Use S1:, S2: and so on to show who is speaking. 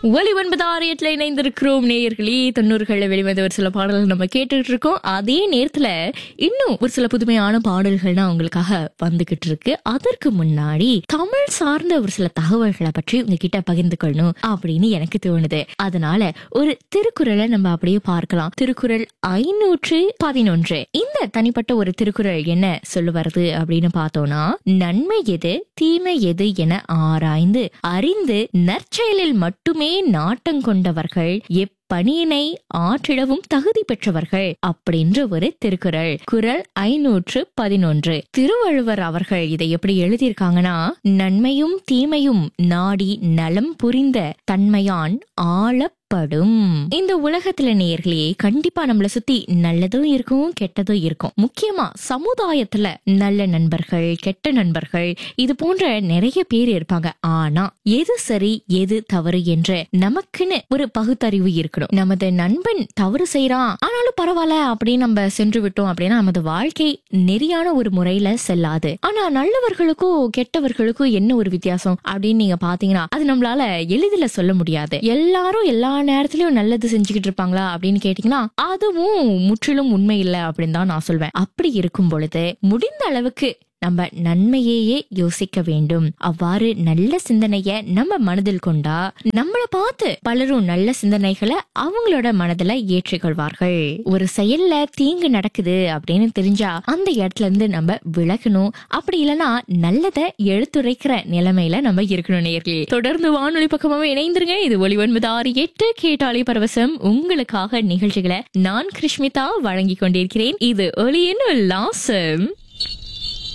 S1: ஒலி ஒன்பது ஆறு எட்டுல இணைந்திருக்கிறோம் நேயர்களே தொண்ணூறுகள்ல வெளிவந்த ஒரு சில பாடல்கள் நம்ம கேட்டுட்டு இருக்கோம் அதே நேரத்துல இன்னும் ஒரு சில புதுமையான பாடல்கள் தான் உங்களுக்காக வந்துகிட்டு இருக்கு அதற்கு முன்னாடி தமிழ் சார்ந்த ஒரு சில தகவல்களை பற்றி உங்ககிட்ட பகிர்ந்து கொள்ளணும் அப்படின்னு எனக்கு தோணுது அதனால ஒரு திருக்குறளை நம்ம அப்படியே பார்க்கலாம் திருக்குறள் ஐநூற்று பதினொன்று இந்த தனிப்பட்ட ஒரு திருக்குறள் என்ன சொல்ல வருது அப்படின்னு பார்த்தோம்னா நன்மை எது தீமை எது என ஆராய்ந்து அறிந்து நற்செயலில் மட்டுமே நாட்டம் கொண்டவர்கள் எப்பணியினை ஆற்றிடவும் தகுதி பெற்றவர்கள் அப்படின்ற ஒரு திருக்குறள் குறள் ஐநூற்று பதினொன்று திருவள்ளுவர் அவர்கள் இதை எப்படி எழுதியிருக்காங்கன்னா நன்மையும் தீமையும் நாடி நலம் புரிந்த தன்மையான் ஆளப்படும் இந்த உலகத்துல நேர்களே கண்டிப்பா நம்மள சுத்தி நல்லதும் இருக்கும் கெட்டதும் இருக்கும் முக்கியமா சமுதாயத்துல நல்ல நண்பர்கள் கெட்ட நண்பர்கள் இது போன்ற நிறைய பேர் இருப்பாங்க ஆனா எது சரி எது தவறு என்ற நமக்குன்னு ஒரு பகுத்தறிவு இருக்கணும் நமது நண்பன் தவறு செய்யறான் ஆனாலும் பரவாயில்ல அப்படின்னு நம்ம சென்று விட்டோம் அப்படின்னா நமது வாழ்க்கை நெறியான ஒரு முறையில செல்லாது ஆனா நல்லவர்களுக்கும் கெட்டவர்களுக்கும் என்ன ஒரு வித்தியாசம் அப்படின்னு நீங்க பாத்தீங்கன்னா அது நம்மளால எளிதில் சொல்ல முடியாது எல்லாரும் எல்லா நேரத்திலயும் நல்லது செஞ்சுக்கிட்டு இருப்பாங்களா அப்படின்னு கேட்டீங்கன்னா அதுவும் முற்றிலும் உண்மை இல்லை அப்படின்னு தான் நான் சொல்வேன் அப்படி இருக்கும் பொழுது முடிந்த அளவுக்கு நம்ம நன்மையையே யோசிக்க வேண்டும் அவ்வாறு நல்ல சிந்தனைய நம்ம மனதில் கொண்டா நம்மளை பார்த்து பலரும் நல்ல சிந்தனைகளை அவங்களோட மனதுல ஏற்றுக்கொள்வார்கள் ஒரு செயல்ல தீங்கு நடக்குது அப்படின்னு தெரிஞ்சா அந்த இடத்துல இருந்து நம்ம விலகணும் அப்படி இல்லைன்னா நல்லதை எடுத்துரைக்கிற நிலைமையில நம்ம இருக்கணும் நேர்களே தொடர்ந்து வானொலி பக்கமாவே இணைந்திருங்க இது ஒளி ஒன்பது ஆறு எட்டு கேட்டாளி பரவசம் உங்களுக்காக நிகழ்ச்சிகளை நான் கிருஷ்மிதா வழங்கி கொண்டிருக்கிறேன் இது ஒளியின் உல்லாசம்